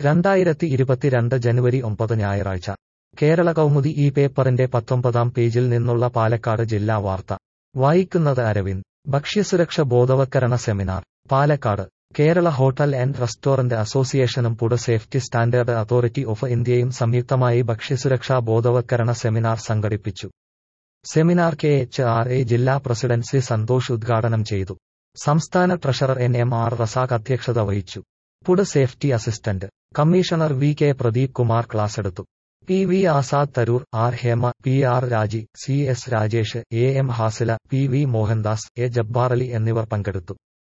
രണ്ടായിരത്തി ഇരുപത്തിരണ്ട് ജനുവരി ഒമ്പത് ഞായറാഴ്ച കേരള കൗമുദി ഈ പേപ്പറിന്റെ പത്തൊമ്പതാം പേജിൽ നിന്നുള്ള പാലക്കാട് ജില്ലാ വാർത്ത വായിക്കുന്നത് അരവിന്ദ് ഭക്ഷ്യസുരക്ഷ ബോധവൽക്കരണ seminar Palakkad Kerala hotel and restaurant അസോസിയേഷനും food safety standard authority of ഇന്ത്യയും സംയുക്തമായി ഭക്ഷ്യസുരക്ഷാ ബോധവൽക്കരണ സെമിനാർ സംഘടിപ്പിച്ചു seminar K H R A ജില്ലാ പ്രസിഡന്റ് സി സന്തോഷ് ഉദ്ഘാടനം ചെയ്തു സംസ്ഥാന treasurer N M R Razak അധ്യക്ഷത വഹിച്ചു food safety assistant commissioner V K Pradeep Kumar ക്ലാസെടുത്തു P V Azad Tharoor R Hema P R Raji C S Rajesh A M Hasila P V Mohandas A ജബ്ബാറലി എന്നിവർ പങ്കെടുത്തു